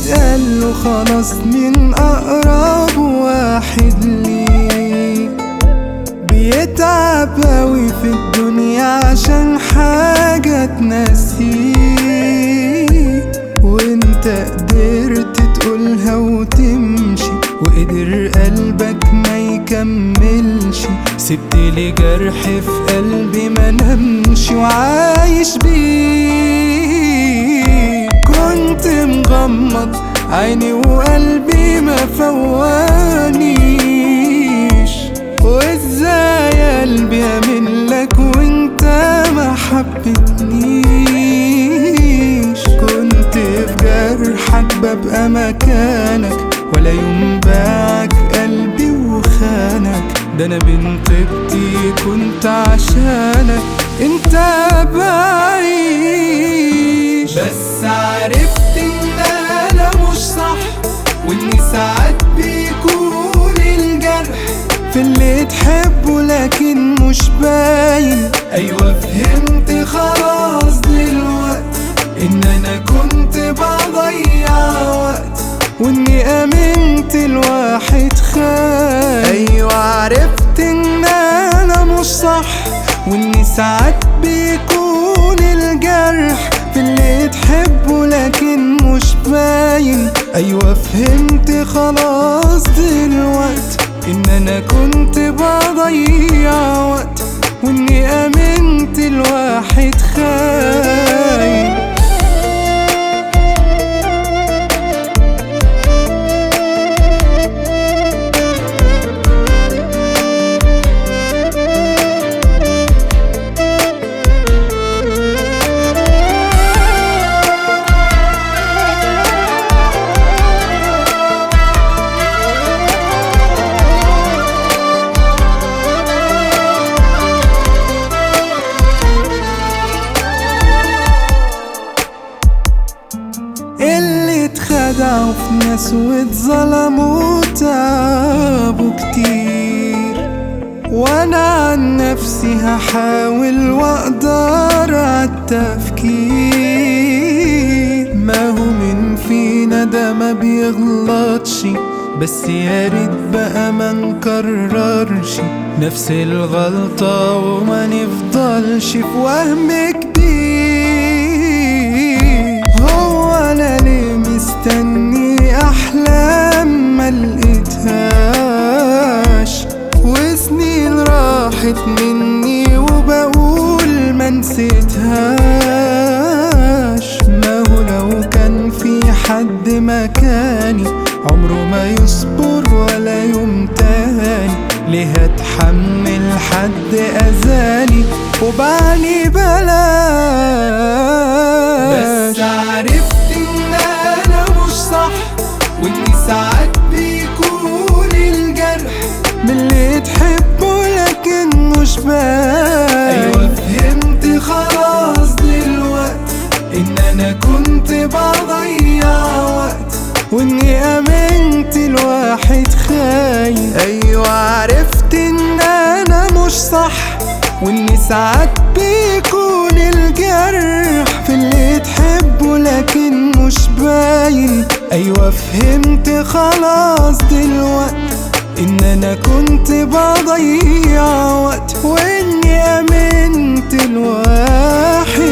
اتقال له خلاص من أقرب واحد ليه بيتعب أوي في الدنيا عشان حاجة تنسيه وانت قدرت تقولها وتمشي وقدر قلبك ما يكملش سبت لي جرح في قلبي ما نمش وعايش بيه كنت مغمض عيني وقلبي ما فوانيش وازاي قلبي امن لك وانت ما حبتنيش كنت في جرحك ببقى مكانك ولا يوم باعك قلبي وخانك ده انا بين طيبتي كنت عشانك انت بعيش بس عرفت ان انا مش صح واني ساعات بيكون الجرح في اللي تحبه لكن مش باين ايوه فهمت خلاص دلوقتي ان انا كنت بضيع وقت واني امنت الواحد خاين ايوه عرفت ان انا مش صح واني ساعات بيكون الجرح في اللي تحبه لكن مش باين ايوه فهمت خلاص دلوقتي ان انا كنت بضيع وقت واني امنت الواحد خاين اللي اتخدعوا في ناس واتظلموا تعبوا كتير وانا عن نفسي هحاول واقدر عالتفكير ما هو من فينا ده ما بيغلطش بس يا ريت بقى ما نكررش نفس الغلطة وما نفضلش في وهم كبير هو انا ليه مستني احلام ما لقيتهاش وسنين راحت مني وبقول ما نسيتهاش ما هو لو كان في حد مكاني عمره ما يصبر ولا يوم تاني ليه هتحمل حد اذاني وبعني بلاش بس عرفت ان انا مش صح واني ساعات بيكون الجرح من اللي تحبه لكن مش باين ايوه فهمت خلاص دلوقتي ان انا كنت بضيع وقت واني امنت الواحد خاين ايوه عرفت ان انا مش صح واني ساعات بيكون الجرح في اللي تحبه لكن مش باين ايوه فهمت خلاص دلوقتي ان انا كنت بضيع وقت واني امنت الواحد